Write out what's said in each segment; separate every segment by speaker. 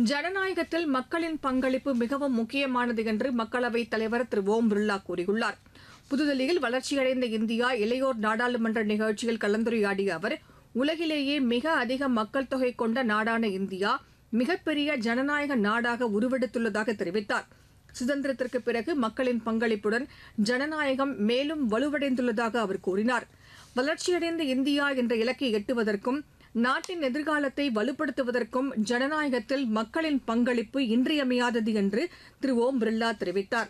Speaker 1: ஜனநாயகத்தில் மக்களின் பங்களிப்பு மிகவும் முக்கியமானது என்று மக்களவைத் தலைவர் திரு ஓம் பிர்லா கூறியுள்ளார் புதுதில்லியில் வளர்ச்சியடைந்த இந்தியா இளையோர் நாடாளுமன்ற நிகழ்ச்சியில் கலந்துரையாடிய அவர் உலகிலேயே மிக அதிக மக்கள் தொகை கொண்ட நாடான இந்தியா மிகப்பெரிய ஜனநாயக நாடாக உருவெடுத்துள்ளதாக தெரிவித்தார் சுதந்திரத்திற்கு பிறகு மக்களின் பங்களிப்புடன் ஜனநாயகம் மேலும் வலுவடைந்துள்ளதாக அவர் கூறினார் வளர்ச்சியடைந்த இந்தியா என்ற இலக்கை எட்டுவதற்கும் நாட்டின் எதிர்காலத்தை வலுப்படுத்துவதற்கும் ஜனநாயகத்தில் மக்களின் பங்களிப்பு இன்றியமையாதது என்று திரு ஓம் பிர்லா தெரிவித்தார்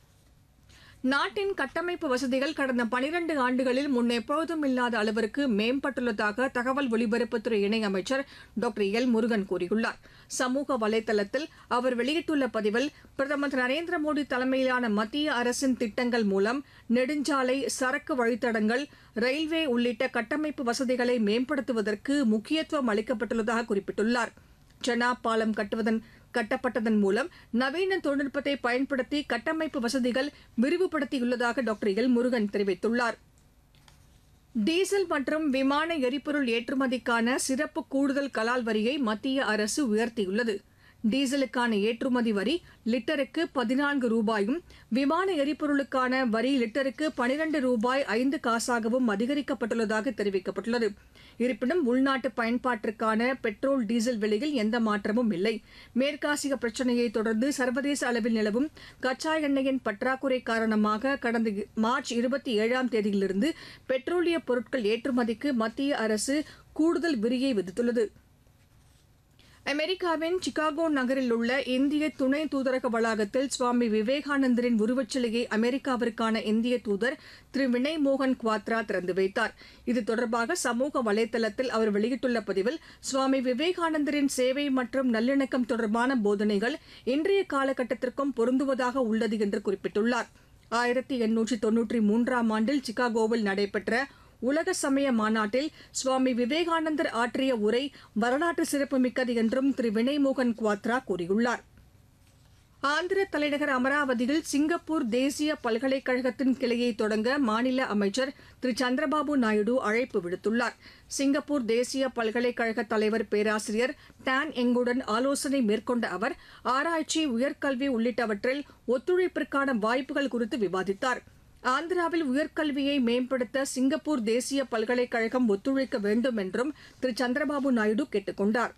Speaker 1: நாட்டின் கட்டமைப்பு வசதிகள் கடந்த பனிரண்டு ஆண்டுகளில் முன்னெப்போதும் இல்லாத அளவிற்கு மேம்பட்டுள்ளதாக தகவல் ஒலிபரப்புத்துறை இணையமைச்சர் டாக்டர் எல் முருகன் கூறியுள்ளார் சமூக வலைதளத்தில் அவர் வெளியிட்டுள்ள பதிவில் பிரதமர் திரு நரேந்திர மோடி தலைமையிலான மத்திய அரசின் திட்டங்கள் மூலம் நெடுஞ்சாலை சரக்கு வழித்தடங்கள் ரயில்வே உள்ளிட்ட கட்டமைப்பு வசதிகளை மேம்படுத்துவதற்கு முக்கியத்துவம் அளிக்கப்பட்டுள்ளதாக குறிப்பிட்டுள்ளார் சென்னா பாலம் கட்டுவதன் கட்டப்பட்டதன் மூலம் நவீன தொழில்நுட்பத்தை பயன்படுத்தி கட்டமைப்பு வசதிகள் விரிவுபடுத்தியுள்ளதாக டாக்டர் எல் முருகன் தெரிவித்துள்ளார் டீசல் மற்றும் விமான எரிபொருள் ஏற்றுமதிக்கான சிறப்பு கூடுதல் கலால் வரியை மத்திய அரசு உயர்த்தியுள்ளது டீசலுக்கான ஏற்றுமதி வரி லிட்டருக்கு பதினான்கு ரூபாயும் விமான எரிபொருளுக்கான வரி லிட்டருக்கு பனிரண்டு ரூபாய் ஐந்து காசாகவும் அதிகரிக்கப்பட்டுள்ளதாக தெரிவிக்கப்பட்டுள்ளது இருப்பினும் உள்நாட்டு பயன்பாட்டிற்கான பெட்ரோல் டீசல் விலையில் எந்த மாற்றமும் இல்லை மேற்காசிய பிரச்சினையை தொடர்ந்து சர்வதேச அளவில் நிலவும் கச்சா எண்ணெயின் பற்றாக்குறை காரணமாக கடந்த மார்ச் இருபத்தி ஏழாம் தேதியிலிருந்து பெட்ரோலிய பொருட்கள் ஏற்றுமதிக்கு மத்திய அரசு கூடுதல் விரியை விதித்துள்ளது அமெரிக்காவின் சிகாகோ நகரில் உள்ள இந்திய துணை தூதரக வளாகத்தில் சுவாமி விவேகானந்தரின் உருவச்சிலையை அமெரிக்காவிற்கான இந்திய தூதர் திரு வினய் மோகன் குவாத்ரா திறந்து வைத்தார் இது தொடர்பாக சமூக வலைதளத்தில் அவர் வெளியிட்டுள்ள பதிவில் சுவாமி விவேகானந்தரின் சேவை மற்றும் நல்லிணக்கம் தொடர்பான போதனைகள் இன்றைய காலகட்டத்திற்கும் பொருந்துவதாக உள்ளது என்று குறிப்பிட்டுள்ளார் ஆயிரத்தி எண்ணூற்றி தொன்னூற்றி மூன்றாம் ஆண்டில் சிகாகோவில் நடைபெற்ற உலக சமய மாநாட்டில் சுவாமி விவேகானந்தர் ஆற்றிய உரை வரலாற்று சிறப்புமிக்கது என்றும் திரு வினய்மோகன் குவாத்ரா கூறியுள்ளார் ஆந்திர தலைநகர் அமராவதியில் சிங்கப்பூர் தேசிய பல்கலைக்கழகத்தின் கிளையை தொடங்க மாநில அமைச்சர் திரு சந்திரபாபு நாயுடு அழைப்பு விடுத்துள்ளார் சிங்கப்பூர் தேசிய பல்கலைக்கழக தலைவர் பேராசிரியர் டான் எங்குடன் ஆலோசனை மேற்கொண்ட அவர் ஆராய்ச்சி உயர்கல்வி உள்ளிட்டவற்றில் ஒத்துழைப்பிற்கான வாய்ப்புகள் குறித்து விவாதித்தார் ஆந்திராவில் உயர்கல்வியை மேம்படுத்த சிங்கப்பூர் தேசிய பல்கலைக்கழகம் ஒத்துழைக்க வேண்டும் என்றும் திரு சந்திரபாபு நாயுடு கேட்டுக் கொண்டார்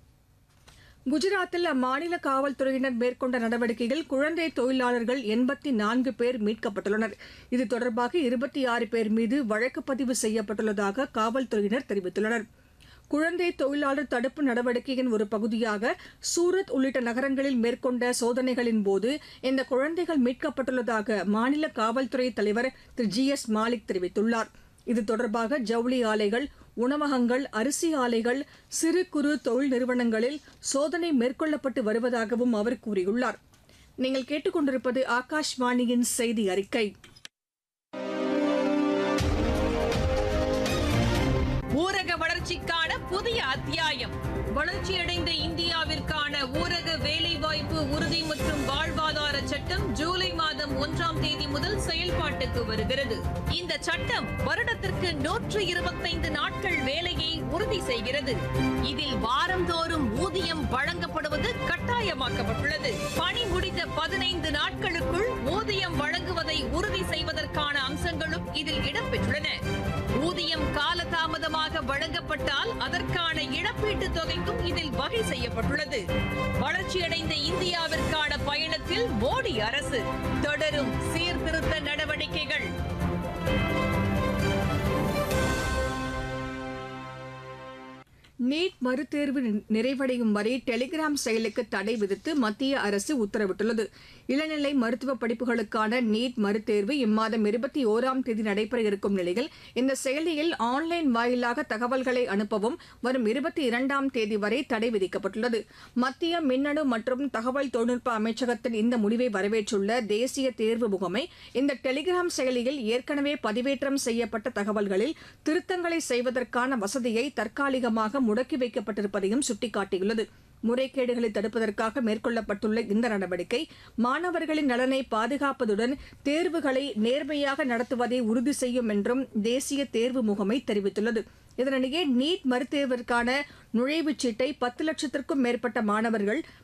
Speaker 1: குஜராத்தில் அம்மாநில காவல்துறையினர் மேற்கொண்ட நடவடிக்கையில் குழந்தை தொழிலாளர்கள் எண்பத்தி நான்கு பேர் மீட்கப்பட்டுள்ளனர் இது தொடர்பாக இருபத்தி ஆறு பேர் மீது வழக்கு பதிவு செய்யப்பட்டுள்ளதாக காவல்துறையினர் தெரிவித்துள்ளனர் குழந்தை தொழிலாளர் தடுப்பு நடவடிக்கையின் ஒரு பகுதியாக சூரத் உள்ளிட்ட நகரங்களில் மேற்கொண்ட சோதனைகளின் போது இந்த குழந்தைகள் மீட்கப்பட்டுள்ளதாக மாநில காவல்துறை தலைவர் திரு ஜி எஸ் மாலிக் தெரிவித்துள்ளார் இது தொடர்பாக ஜவுளி ஆலைகள் உணவகங்கள் அரிசி ஆலைகள் சிறு குறு தொழில் நிறுவனங்களில் சோதனை மேற்கொள்ளப்பட்டு வருவதாகவும் அவர் கூறியுள்ளார் நீங்கள் கேட்டுக்கொண்டிருப்பது ஆகாஷ்வாணியின் செய்தி அறிக்கை
Speaker 2: ஊரக வளர்ச்சிக்கான புதிய அத்தியாயம் வளர்ச்சியடைந்த இந்தியாவிற்கான ஊரக வேலைவாய்ப்பு உறுதி மற்றும் வாழ்வாதார சட்டம் ஜூலை மாதம் ஒன்றாம் தேதி முதல் செயல்பாட்டுக்கு வருகிறது இந்த சட்டம் வருடத்திற்கு நூற்று இருபத்தைந்து நாட்கள் வேலையை உறுதி செய்கிறது இதில் வாரந்தோறும் ஊதியம் வழங்கப்படுவது கட்டாயமாக்கப்பட்டுள்ளது பணி முடிந்த பதினைந்து நாட்களுக்குள் ஊதியம் வழங்குவதை உறுதி செய்வதற்கான அம்சங்களும் இதில் இடம்பெற்றுள்ளன ஊதியம் காலதாமதமாக வழங்கப்பட்டால் அதற்கான இழப்பீட்டுத் தொகைக்கும் இதில் வகை செய்யப்பட்டுள்ளது வளர்ச்சியடைந்த இந்தியாவிற்கான பயணத்தில் மோடி அரசு தொடரும் சீர்திருத்த நடவடிக்கைகள்
Speaker 1: நீட் மறுதேர்வு நிறைவடையும் வரை டெலிகிராம் செயலுக்கு தடை விதித்து மத்திய அரசு உத்தரவிட்டுள்ளது இளநிலை மருத்துவ படிப்புகளுக்கான நீட் மறுதேர்வு இம்மாதம் இருபத்தி ஓராம் தேதி நடைபெற இருக்கும் நிலையில் இந்த செயலியில் ஆன்லைன் வாயிலாக தகவல்களை அனுப்பவும் வரும் இருபத்தி இரண்டாம் தேதி வரை தடை விதிக்கப்பட்டுள்ளது மத்திய மின்னணு மற்றும் தகவல் தொழில்நுட்ப அமைச்சகத்தின் இந்த முடிவை வரவேற்றுள்ள தேசிய தேர்வு முகமை இந்த டெலிகிராம் செயலியில் ஏற்கனவே பதிவேற்றம் செய்யப்பட்ட தகவல்களில் திருத்தங்களை செய்வதற்கான வசதியை தற்காலிகமாக முடக்கி வைக்கப்பட்டிருப்பதையும் சுட்டிக்காட்டியுள்ளது முறைகேடுகளை தடுப்பதற்காக மேற்கொள்ளப்பட்டுள்ள இந்த நடவடிக்கை மாணவர்களின் நலனை பாதுகாப்பதுடன் தேர்வுகளை நேர்மையாக நடத்துவதை உறுதி செய்யும் என்றும் தேசிய தேர்வு முகமை தெரிவித்துள்ளது இதனிடையே நீட் மறுதேர்விற்கான நுழைவுச் சீட்டை பத்து லட்சத்திற்கும் மேற்பட்ட மாணவர்கள்